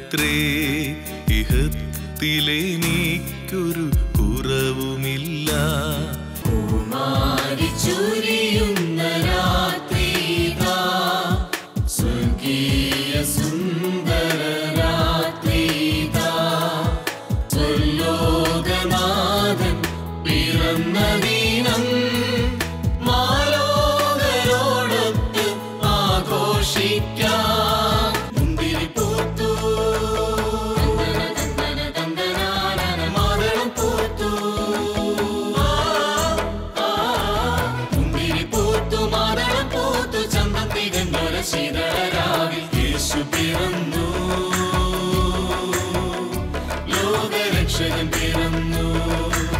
അത്രേ ഇഹത്തിലെനിക്കൊരു കുറവുമില്ല ചുരിയുന്ന രാത്രിതാ സ്വർഗീയ സുന്ദര രാത്രിതാ സ്വർലോകനാഥൻ പിറന്ന ദിനം മാലോകരോടൊത്ത് ആഘോഷിക്കാം മുന്തിരി പൂത്തു മാതളം പൂത്തു മുന്തിരി പൂത്തു മാതളം പൂത്തു ചന്തം തികഞ്ഞൊര ശീതളരാവിൽ യേശു പിറന്നു ലോകരക്ഷകൻ പിറന്നു